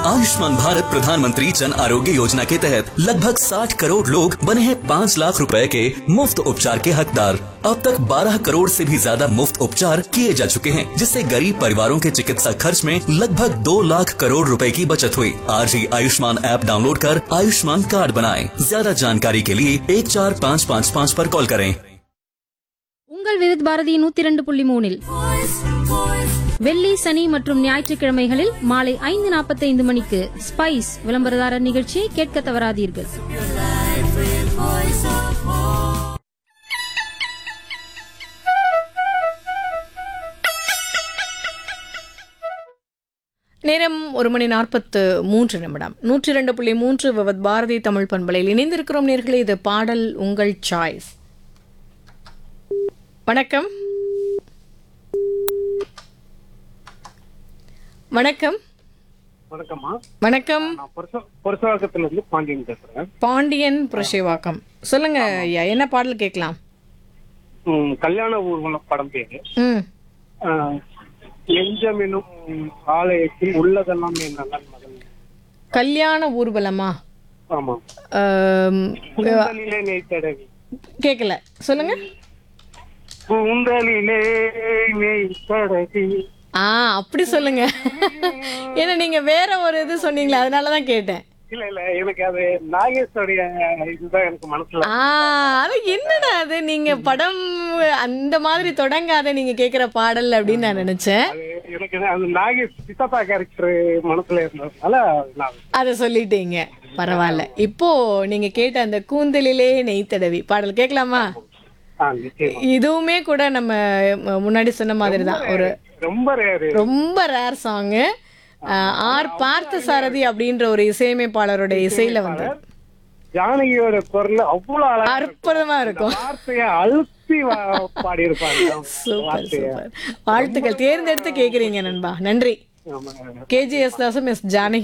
आयुष्मान भारत प्रधानमंत्री जन आरोग्य योजना के तहत लगभग 60 करोड़ लोग बने हैं 5 लाख रुपए के मुफ्त उपचार के हकदार अब तक 12 करोड़ से भी ज्यादा मुफ्त उपचार किए जा चुके हैं जिससे गरीब परिवारों के चिकित्सा खर्च में लगभग 2 लाख करोड़ रुपए की बचत हुई आज ही आयुष्मान ऐप डाउनलोड कर आयुष्मान कार्ड बनाएं ज्यादा जानकारी के लिए एक चार पाँच पाँच पाँच पर कॉल करें உங்கள் விருத் பாரதி நூத்தி இரண்டு புள்ளி மூணில் வெள்ளி சனி மற்றும் ஞாயிற்றுக்கிழமைகளில் மாலை ஐந்து நாற்பத்தைந்து மணிக்கு ஸ்பைஸ் விளம்பரதாரர் நிகழ்ச்சியை கேட்க தவறாதீர்கள் நேரம் ஒரு மணி நாற்பத்து மூன்று நிமிடம் நூற்றி இரண்டு புள்ளி மூன்று விவத் பாரதி தமிழ் பண்பலையில் இணைந்திருக்கிறோம் நேர்களே இது பாடல் உங்கள் சாய்ஸ் வணக்கம் வணக்கம் வணக்கம்மா வணக்கம் நான் புருஷ- புருஷவாக்கத்துல இருந்து பாண்டியன் பேசுறேன் பாண்டியன் புரஷேவாக்கம் சொல்லுங்க ஐயா என்ன பாடல் கேட்கலாம் ம், கல்யாண ஊர்வலம் படம் பேரு ம் ஆஹ், நெஞ்சம் எனும் ஆலயத்தில் உள்ளதெல்லாம் என் நல்லன் மகன் கல்யாண ஊர்வலமா ஆமா ஆம், கூந்தலிலே நெய்த்தடவி கேட்கல சொல்லுங்க கூந்தலிலே நெய்த்தடவி ஆ அப்படி சொல்லுங்க ஏன்னா நீங்க வேற ஒரு இது சொன்னீங்களே அதனால தான் கேட்டேன் இல்ல இல்ல எனக்கு அது நாகேஷோடைய இதுதான் எனக்கு மனசுல ஆ அது என்னடா அது நீங்க படம் அந்த மாதிரி தொடங்காத நீங்க கேக்குற பாடல் அப்படின்னு நான் நினைச்சேன் அது எனக்கு அது நாகேஷ் சித்தப்பா கேரக்டர் மனசுல இருந்ததுனால நான் அதை சொல்லிட்டீங்க பரவாயில்ல இப்போ நீங்க கேட்ட அந்த கூந்தலிலே நெய் தடவி பாடல் கேட்கலாமா ஆ, நிச்சயமா. இதுவுமே கூட நம்ம ம- முன்னாடி சொன்ன மாதிரி தான் ஒரு ரொம்ப ரேரு ரொம்ப ரேர் சாங்கு ஆர் பார்த்த சாரதி அப்படின்ற ஒரு இசையமைப்பாளரோட இசையில வந்து ஜானகியோட குரல் அவ்வளவு அழகா இருக்கும். அற்புதமா இருக்கும் வார்த்தையை அழுத்தி பாடி இருப்பாங்க சூப்பர் சூப்பர் வாழ்த்துக்கள் தேர்ந்தெடுத்து கேக்குறீங்க நண்பா நன்றி கேஜிஎஸ் தாசும் எஸ் ஜானகி